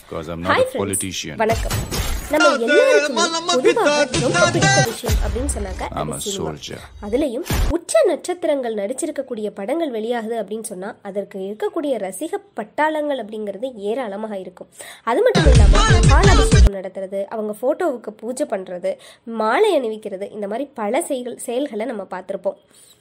because I'm not Hi a friends. politician. வணக்கம் நம்ம எல்லாருக்குமே பொதுவாக ரொம்ப பிடித்த விஷயம் அப்படின்னு சொன்னாக்க I'm அது a சினிமா soldier. அதுலயும் உச்ச நட்சத்திரங்கள் நடிச்சிருக்கக்கூடிய படங்கள் வெளியாகுது அப்படின்னு சொன்னா அதற்கு இருக்கக்கூடிய ரசிக பட்டாளங்கள் அப்படிங்கிறது ஏராளமாக இருக்கும் அது மட்டும் இல்லாம பாலாபிஷேகம் நடத்துறது அவங்க போட்டோவுக்கு பூஜை பண்றது மாலை அணிவிக்கிறது இந்த மாதிரி பல செயல் செயல்களை நம்ம பார்த்திருப்போம்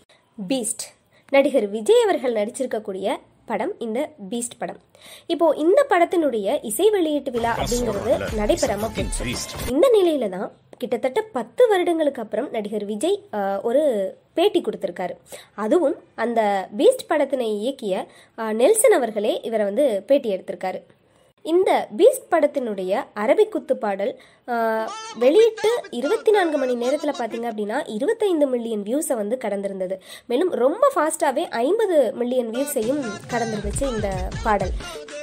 பீஸ்ட் நடிகர் விஜய் அவர்கள் நடிச்சிருக்கக்கூடிய படம் இந்த பீஸ்ட் படம் இப்போ இந்த படத்தினுடைய இசை வெளியீட்டு விழா அப்படிங்கிறது நடைபெறாம போச்சு இந்த நிலையில தான் கிட்டத்தட்ட பத்து வருடங்களுக்கு அப்புறம் நடிகர் விஜய் ஆஹ், ஒரு பேட்டி கொடுத்திருக்காரு அதுவும் அந்த பீஸ்ட் படத்தினை இயக்கிய ஆஹ், நெல்சன் அவர்களே இவரை வந்து பேட்டி எடுத்திருக்காரு இந்த பீஸ்ட் படத்தினுடைய அரபிக் குத்து பாடல் ஆஹ், வெளியிட்டு இருபத்தி நான்கு மணி நேரத்தில் பார்த்தீங்க அப்படின்னா இருபத்தைந்து மில்லியன் வியூஸை வந்து கடந்திருந்தது மேலும் ரொம்ப ஃபாஸ்ட்டாகவே ஐம்பது மில்லியன் வியூஸையும் கடந்திருந்துச்சு இந்த பாடல்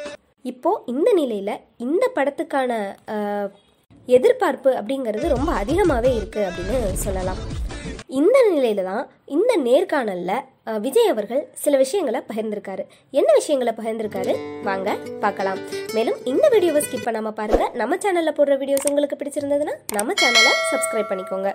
இப்போ இந்த நிலையில் இந்த படத்துக்கான ஆஹ், எதிர்பார்ப்பு அப்படிங்கிறது ரொம்ப அதிகமாகவே இருக்குது அப்படின்னு சொல்லலாம் இந்த நிலையில தான் இந்த நேர்காணல்ல அஹ், விஜய் அவர்கள் சில விஷயங்களை பகிர்ந்திருக்காரு என்ன விஷயங்களை பகிர்ந்திருக்காரு வாங்க பார்க்கலாம் மேலும் இந்த வீடியோவை ஸ்கிப் பண்ணாம பாருங்க நம்ம சேனல்ல போடுற வீடியோஸ் உங்களுக்கு பிடிச்சிருந்ததுன்னா நம்ம சேனலை சப்ஸ்கிரைப் பண்ணிக்கோங்க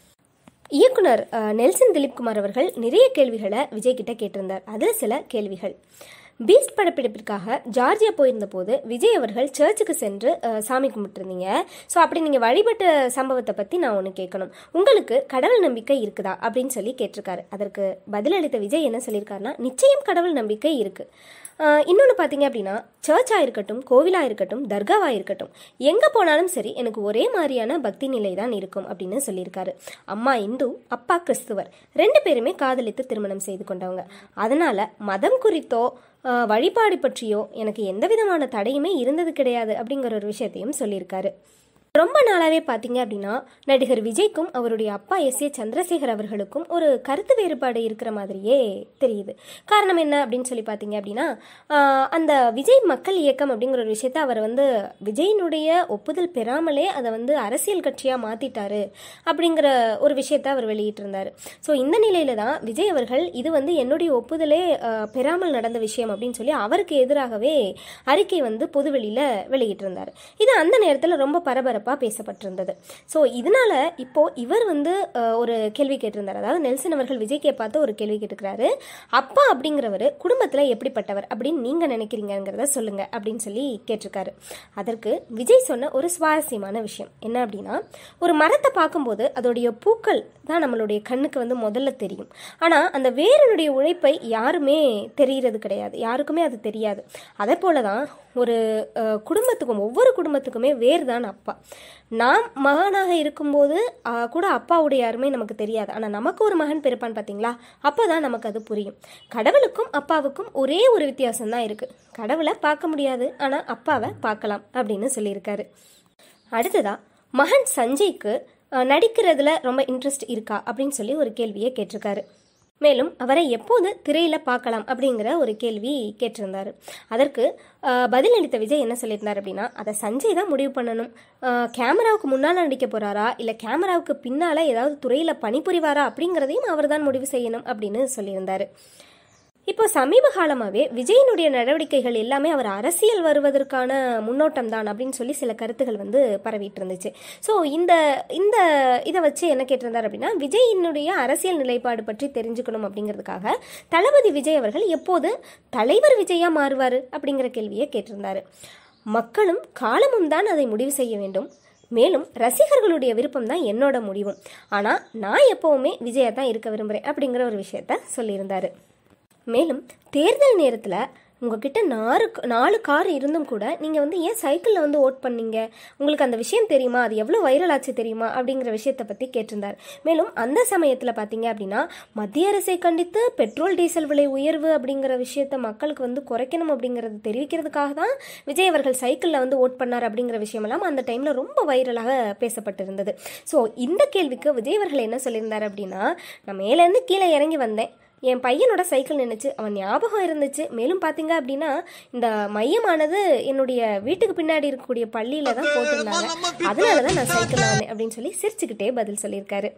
இயக்குனர் அஹ், நெல்சன் திலீப்குமார் அவர்கள் நிறைய கேள்விகளை விஜய் கிட்ட கேட்டிருந்தார் அதில் சில கேள்விகள் பீஸ்ட் படப்பிடிப்பிற்காக ஜார்ஜியா போயிருந்த போது விஜய் அவர்கள் சர்ச்சுக்கு சென்று அஹ், சாமி கும்பிட்டுருந்தீங்க ஸோ அப்படி நீங்கள் வழிபட்ட சம்பவத்தை பற்றி நான் ஒன்று கேட்கணும் உங்களுக்கு கடவுள் நம்பிக்கை இருக்குதா அப்படின்னு சொல்லி கேட்டிருக்காரு அதற்கு பதிலளித்த விஜய் என்ன சொல்லியிருக்காருன்னா நிச்சயம் கடவுள் நம்பிக்கை இருக்கு இன்னொன்று பார்த்தீங்க அப்படின்னா சர்ச்சாக இருக்கட்டும் கோவிலாக இருக்கட்டும் தர்காவாக இருக்கட்டும் எங்கே போனாலும் சரி எனக்கு ஒரே மாதிரியான பக்தி நிலை தான் இருக்கும் அப்படின்னு சொல்லியிருக்காரு அம்மா இந்து அப்பா கிறிஸ்துவர் ரெண்டு பேருமே காதலித்து திருமணம் செய்து கொண்டவங்க அதனால மதம் குறித்தோ ஆஹ், வழிபாடு பற்றியோ எனக்கு எந்த விதமான தடையுமே இருந்தது கிடையாது அப்படிங்கிற ஒரு விஷயத்தையும் சொல்லியிருக்காரு ரொம்ப நாளாவே பார்த்தீங்க அப்படின்னா நடிகர் விஜய்க்கும் அவருடைய அப்பா எஸ் ஏ சந்திரசேகர் அவர்களுக்கும் ஒரு கருத்து வேறுபாடு இருக்கிற மாதிரியே தெரியுது காரணம் என்ன அப்படின்னு சொல்லி பார்த்தீங்க அப்படின்னா ஆஹ், அந்த விஜய் மக்கள் இயக்கம் அப்படிங்கிற ஒரு விஷயத்த அவர் வந்து விஜயினுடைய ஒப்புதல் பெறாமலே அதை வந்து அரசியல் கட்சியாக மாற்றிட்டாரு அப்படிங்கிற ஒரு விஷயத்த அவர் வெளியிட்டிருந்தார் ஸோ இந்த நிலையில தான் விஜய் அவர்கள் இது வந்து என்னுடைய ஒப்புதலே ஆஹ், பெறாமல் நடந்த விஷயம் அப்படின்னு சொல்லி அவருக்கு எதிராகவே அறிக்கை வந்து பொதுவெளியில் வெளியிட்டிருந்தார் இது அந்த நேரத்தில் ரொம்ப பரபரப்பாக பேசப்பட்டிருந்தது ஸோ இதனால இப்போ இவர் வந்து அஹ், ஒரு கேள்வி கேட்டிருந்தார் அதாவது நெல்சன் அவர்கள் விஜய்க்கே பார்த்து ஒரு கேள்வி கேட்டுக்கிறாரு அப்பா அப்படிங்கிறவர் குடும்பத்தில் எப்படிப்பட்டவர் அப்படின்னு நீங்கள் நினைக்கிறீங்கிறத சொல்லுங்க அப்படின்னு சொல்லி கேட்டிருக்காரு அதற்கு விஜய் சொன்ன ஒரு சுவாரஸ்யமான விஷயம் என்ன அப்படின்னா ஒரு மரத்தை பார்க்கும்போது அதோடைய பூக்கள் தான் நம்மளுடைய கண்ணுக்கு வந்து முதல்ல தெரியும் ஆனால் அந்த வேரனுடைய உழைப்பை யாருமே தெரிகிறது கிடையாது யாருக்குமே அது தெரியாது அதே போல தான் ஒரு அஹ், குடும்பத்துக்கும் ஒவ்வொரு குடும்பத்துக்குமே வேர் தான் அப்பா நாம் மகனாக இருக்கும்போது அஹ், கூட அப்பாவுடைய யாருமே நமக்கு தெரியாது ஆனால் நமக்கு ஒரு மகன் பிறப்பான்னு பார்த்தீங்களா அப்போ தான் நமக்கு அது புரியும் கடவுளுக்கும் அப்பாவுக்கும் ஒரே ஒரு வித்தியாசம் தான் இருக்குது கடவுளை பார்க்க முடியாது ஆனால் அப்பாவை பார்க்கலாம் அப்படின்னு சொல்லியிருக்காரு அடுத்ததா மகன் சஞ்சய்க்கு அஹ், நடிக்கிறதுல ரொம்ப இன்ட்ரெஸ்ட் இருக்கா அப்படின்னு சொல்லி ஒரு கேள்வியை கேட்டிருக்காரு மேலும் அவரை எப்போது திரையில பார்க்கலாம் அப்படிங்கிற ஒரு கேள்வி கேட்டிருந்தாரு அதற்கு அஹ், பதிலளித்த விஜய் என்ன சொல்லியிருந்தார் அப்படின்னா அதை சஞ்சய் தான் முடிவு பண்ணணும் அஹ், கேமராவுக்கு முன்னால் நடிக்க போறாரா இல்லை கேமராவுக்கு பின்னால ஏதாவது துறையில பணிபுரிவாரா அப்படிங்கிறதையும் அவர் தான் முடிவு செய்யணும் அப்படின்னு சொல்லியிருந்தாரு இப்போ சமீப காலமாகவே விஜயனுடைய நடவடிக்கைகள் எல்லாமே அவர் அரசியல் வருவதற்கான முன்னோட்டம் தான் அப்படின்னு சொல்லி சில கருத்துகள் வந்து பரவிட்டு இருந்துச்சு ஸோ இந்த இந்த இதை வச்சு என்ன கேட்டிருந்தார் அப்படின்னா விஜயினுடைய அரசியல் நிலைப்பாடு பற்றி தெரிஞ்சுக்கணும் அப்படிங்கிறதுக்காக தளபதி விஜய் அவர்கள் எப்போது தலைவர் விஜயா மாறுவார் அப்படிங்கிற கேள்வியை கேட்டிருந்தாரு மக்களும் காலமும் தான் அதை முடிவு செய்ய வேண்டும் மேலும் ரசிகர்களுடைய விருப்பம் தான் என்னோட முடிவும் ஆனால் நான் எப்போவுமே விஜயா தான் இருக்க விரும்புகிறேன் அப்படிங்கிற ஒரு விஷயத்த சொல்லியிருந்தாரு மேலும் தேர்தல் நேரத்தில் உங்ககிட்ட நாலு நாலு கார் இருந்தும் கூட நீங்கள் வந்து ஏன் சைக்கிளில் வந்து ஓட் பண்ணீங்க உங்களுக்கு அந்த விஷயம் தெரியுமா அது எவ்வளோ வைரல் ஆச்சு தெரியுமா அப்படிங்கிற விஷயத்தை பற்றி கேட்டிருந்தார் மேலும் அந்த சமயத்தில் பார்த்தீங்க அப்படின்னா மத்திய அரசை கண்டித்து பெட்ரோல் டீசல் விலை உயர்வு அப்படிங்கிற விஷயத்த மக்களுக்கு வந்து குறைக்கணும் அப்படிங்கிறது தெரிவிக்கிறதுக்காக தான் விஜய் அவர்கள் சைக்கிளில் வந்து ஓட் பண்ணார் அப்படிங்கிற விஷயமெல்லாம் அந்த டைமில் ரொம்ப வைரலாக பேசப்பட்டிருந்தது ஸோ இந்த கேள்விக்கு விஜய் அவர்கள் என்ன சொல்லியிருந்தார் அப்படின்னா நான் மேலேருந்து கீழே இறங்கி வந்தேன் என் பையனோட சைக்கிள் நின்றுச்சு அவன் ஞாபகம் இருந்துச்சு மேலும் பார்த்தீங்க அப்படின்னா இந்த மையமானது என்னுடைய வீட்டுக்கு பின்னாடி இருக்கக்கூடிய பள்ளியில தான் போட்டிருந்தாங்க அதனால தான் நான் சைக்கிளில் வந்தேன் அப்படின்னு சொல்லி சிரிச்சுக்கிட்டே பதில் சொல்லியிருக்காரு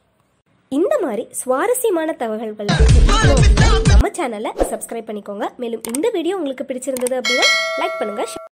இந்த மாதிரி சுவாரஸ்யமான தகவல்கள் தெரிஞ்சுக்கணும் அப்படின்னா நம்ம சேனலை சப்ஸ்கிரைப் பண்ணிக்கோங்க மேலும் இந்த வீடியோ உங்களுக்கு பிடிச்சிருந்தது அப்படின்னா லைக் பண்ணுங்க